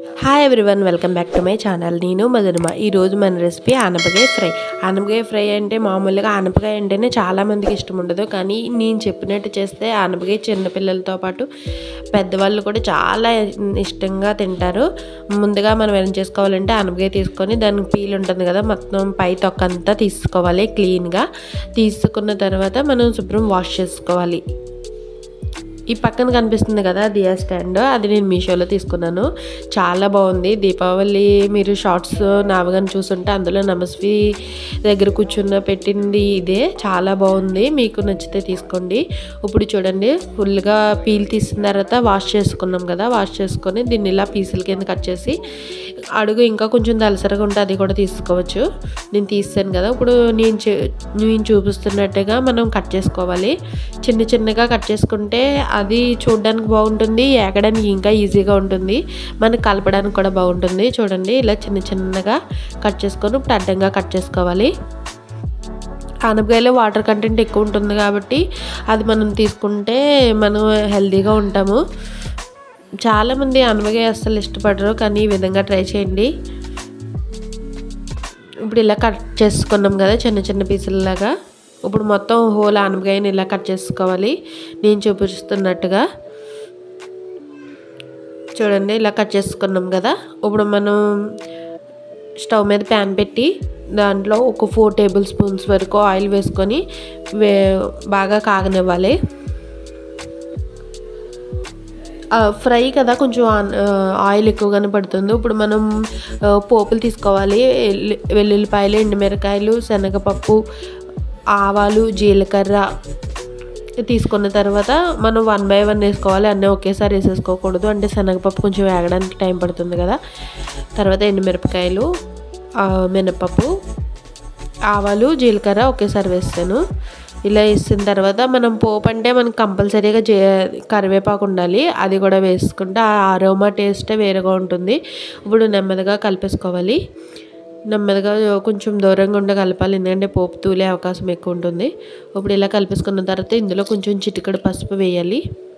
hi everyone welcome back to my channel నేను మధురిమ ఈరోజు మన రెసిపీ ఆనపకాయ ఫ్రై ఆనపకాయ ఫ్రై అంటే మామూలుగా ఆనపకాయ అంటేనే చాలామందికి ఇష్టం ఉండదు కానీ నేను చెప్పినట్టు చేస్తే ఆనపకాయ చిన్నపిల్లలతో పాటు పెద్దవాళ్ళు కూడా చాలా ఇష్టంగా తింటారు ముందుగా మనం ఏం చేసుకోవాలంటే ఆనపకాయ తీసుకొని దానికి పీల్ ఉంటుంది కదా మొత్తం పై తొక్క అంతా తీసుకోవాలి క్లీన్గా తీసుకున్న తర్వాత మనం శుభ్రం వాష్ చేసుకోవాలి ఈ పక్కన కనిపిస్తుంది కదా దియా స్టాండ్ అది నేను మీషోలో తీసుకున్నాను చాలా బాగుంది దీపావళి మీరు షార్ట్స్ నావగానే చూసుంటే అందులో నమస్వి దగ్గర కూర్చున్న పెట్టింది ఇదే చాలా బాగుంది మీకు నచ్చితే తీసుకోండి ఇప్పుడు చూడండి ఫుల్గా పీల్ తీసిన తర్వాత వాష్ చేసుకున్నాం కదా వాష్ చేసుకొని దీన్ని ఇలా పీసుల కింద కట్ చేసి అడుగు ఇంకా కొంచెం దలసరగా ఉంటే అది కూడా తీసుకోవచ్చు నేను తీస్తాను కదా ఇప్పుడు నేను నేను చూపిస్తున్నట్టుగా మనం కట్ చేసుకోవాలి చిన్న చిన్నగా కట్ చేసుకుంటే అది చూడడానికి బాగుంటుంది ఏగడానికి ఇంకా ఈజీగా ఉంటుంది మనకి కలపడానికి కూడా బాగుంటుంది చూడండి ఇలా చిన్న చిన్నగా కట్ చేసుకొని ఇప్పుడు అడ్డంగా కట్ చేసుకోవాలి ఆనపకాయలో వాటర్ కంటెంట్ ఎక్కువ ఉంటుంది కాబట్టి అది మనం తీసుకుంటే మనం హెల్తీగా ఉంటాము చాలామంది ఆనపకాయ అస్సలు ఇష్టపడరు కానీ ఈ విధంగా ట్రై చేయండి ఇప్పుడు ఇలా కట్ చేసుకున్నాం కదా చిన్న చిన్న పీసులలాగా ఇప్పుడు మొత్తం హోల్ ఆనపకాయని ఇలా కట్ చేసుకోవాలి నేను చూపిస్తున్నట్టుగా చూడండి ఇలా కట్ చేసుకున్నాం కదా ఇప్పుడు మనం స్టవ్ మీద ప్యాన్ పెట్టి దాంట్లో ఒక ఫోర్ టేబుల్ స్పూన్స్ వరకు ఆయిల్ వేసుకొని వే బాగా కాగనివ్వాలి ఫ్రై కదా కొంచెం ఆయిల్ ఎక్కువగానే పడుతుంది ఇప్పుడు మనం పోపులు తీసుకోవాలి వెల్లుల్లిపాయలు ఎండుమిరకాయలు శనగపప్పు ఆవాలు జీలకర్ర తీసుకున్న తర్వాత మనం వన్ బై వన్ వేసుకోవాలి అన్నీ ఒకేసారి వేసేసుకోకూడదు అంటే శనగపప్పు కొంచెం వేగడానికి టైం పడుతుంది కదా తర్వాత ఎండుమిరపకాయలు మినపప్పు ఆవాలు జీలకర్ర ఒకేసారి వేస్తాను ఇలా వేసిన తర్వాత మనం పోపు అంటే మనకు కంపల్సరీగా చే కరివేపాకు ఉండాలి అది కూడా వేసుకుంటే ఆ అరోమా టేస్టే వేరేగా ఉంటుంది ఇప్పుడు నెమ్మదిగా కలిపేసుకోవాలి నెమ్మదిగా కొంచెం దూరంగా ఉండి కలపాలి ఎందుకంటే పోపు తూలే అవకాశం ఎక్కువ ఉంటుంది ఇప్పుడు ఇలా కలిపేసుకున్న తర్వాత ఇందులో కొంచెం చిటికడ పసుపు వేయాలి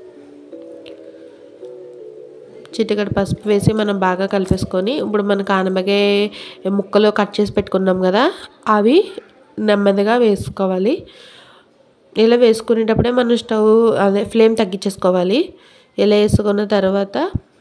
చిటికడ పసుపు వేసి మనం బాగా కలిపేసుకొని ఇప్పుడు మనకు ఆనపకాయ ముక్కలు కట్ చేసి పెట్టుకున్నాం కదా అవి నెమ్మదిగా వేసుకోవాలి ఇలా వేసుకునేటప్పుడే మనం స్టవ్ అదే ఫ్లేమ్ తగ్గించేసుకోవాలి ఇలా వేసుకున్న తర్వాత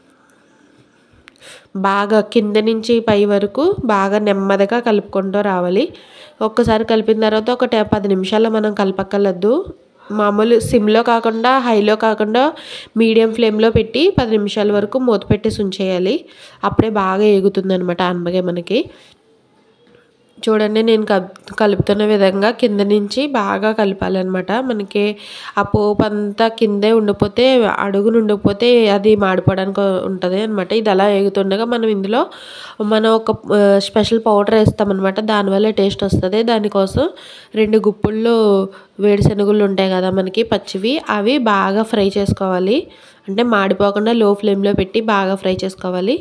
బాగా కింద నుంచి పై వరకు బాగా నెమ్మదిగా కలుపుకుంటూ రావాలి ఒక్కసారి కలిపిన తర్వాత ఒక పది నిమిషాల్లో మనం కలపక్కర్లేదు మామూలు సిమ్లో కాకుండా హైలో కాకుండా మీడియం ఫ్లేమ్లో పెట్టి పది నిమిషాల వరకు మూత పెట్టేసి ఉంచేయాలి అప్పుడే బాగా ఎగుతుంది అనమాట ఆనపకాయ మనకి చూడండి నేను కలుపుతున్న విధంగా కింద నుంచి బాగా కలపాలన్నమాట మనకి ఆ పోపు అంతా కిందే ఉండిపోతే అడుగును ఉండిపోతే అది మాడిపోవడానికి ఉంటుంది అనమాట ఇది అలా ఎగుతుండగా మనం ఇందులో మనం ఒక స్పెషల్ పౌడర్ వేస్తామన్నమాట దానివల్ల టేస్ట్ వస్తుంది దానికోసం రెండు గుప్పుళ్ళు వేడిశనగుళ్ళు ఉంటాయి కదా మనకి పచ్చివి అవి బాగా ఫ్రై చేసుకోవాలి అంటే మాడిపోకుండా లో ఫ్లేమ్లో పెట్టి బాగా ఫ్రై చేసుకోవాలి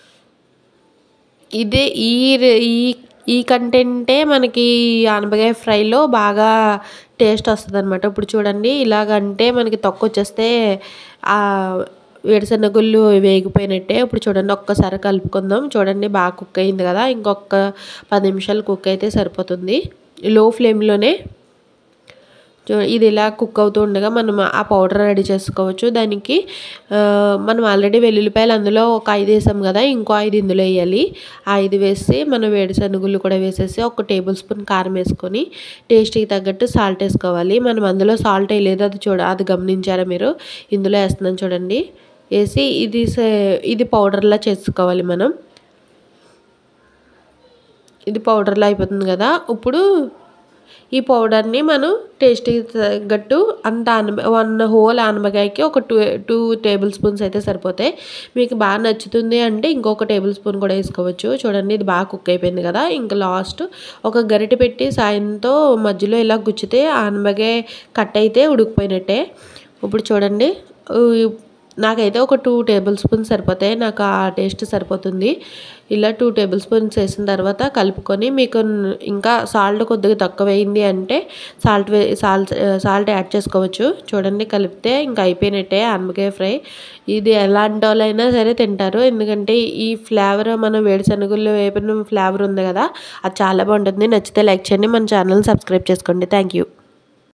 ఇదే ఈ ఈ ఈ కంటెంటే మనకి ఆనపకాయ ఫ్రైలో బాగా టేస్ట్ వస్తుంది అనమాట ఇప్పుడు చూడండి ఇలాగంటే మనకి తొక్క వచ్చేస్తే వేరుశనగుళ్ళు వేగిపోయినట్టే ఇప్పుడు చూడండి ఒక్కసారి కలుపుకుందాం చూడండి బాగా కుక్ అయింది కదా ఇంకొక పది నిమిషాలు కుక్ అయితే సరిపోతుంది లో ఫ్లేమ్లోనే ఇది ఇలా కుక్ అవుతూ ఉండగా మనం ఆ పౌడర్ రెడీ చేసుకోవచ్చు దానికి మనం ఆల్రెడీ వెల్లుల్లిపాయలు అందులో ఒక ఐదు వేసాం కదా ఇంకో ఐదు ఇందులో వేయాలి ఆ ఐదు వేసి మనం వేడిశనగుళ్ళు కూడా వేసేసి ఒక టేబుల్ స్పూన్ కారం వేసుకొని టేస్ట్కి తగ్గట్టు సాల్ట్ వేసుకోవాలి మనం అందులో సాల్ట్ వేయలేదు అది చూడ అది గమనించారా మీరు ఇందులో వేస్తున్నాం చూడండి వేసి ఇది ఇది పౌడర్లా చేసుకోవాలి మనం ఇది పౌడర్లా అయిపోతుంది కదా ఇప్పుడు ఈ పౌడర్ని మనం టేస్ట్కి తగ్గట్టు అంత ఆనమ వన్ హోల్ ఆనమకాయకి ఒక టూ టూ టేబుల్ స్పూన్స్ అయితే సరిపోతాయి మీకు బాగా నచ్చుతుంది అంటే ఇంకొక టేబుల్ స్పూన్ కూడా వేసుకోవచ్చు చూడండి ఇది బాగా కుక్ అయిపోయింది కదా ఇంకా లాస్ట్ ఒక గరిటె పెట్టి సాయంతో మధ్యలో ఇలా గుచ్చితే ఆనమకాయ కట్ అయితే ఉడికిపోయినట్టే ఇప్పుడు చూడండి నాకైతే ఒక టూ టేబుల్ స్పూన్స్ సరిపోతాయి నాకు ఆ టేస్ట్ సరిపోతుంది ఇలా టూ టేబుల్ స్పూన్స్ వేసిన తర్వాత కలుపుకొని మీకు ఇంకా సాల్ట్ కొద్దిగా తక్కువ అయింది అంటే సాల్ట్ వే సాల్ట్ సాల్ట్ యాడ్ చేసుకోవచ్చు చూడండి కలిపితే ఇంకా అయిపోయినట్టే ఆనపకాయ ఫ్రై ఇది ఎలాంటి వాళ్ళైనా సరే తింటారు ఎందుకంటే ఈ ఫ్లేవర్ మనం వేరుశనగల్లో వేపిన ఫ్లేవర్ ఉంది కదా అది చాలా బాగుంటుంది నచ్చితే లైక్ చేయండి మన ఛానల్ సబ్స్క్రైబ్ చేసుకోండి థ్యాంక్ యూ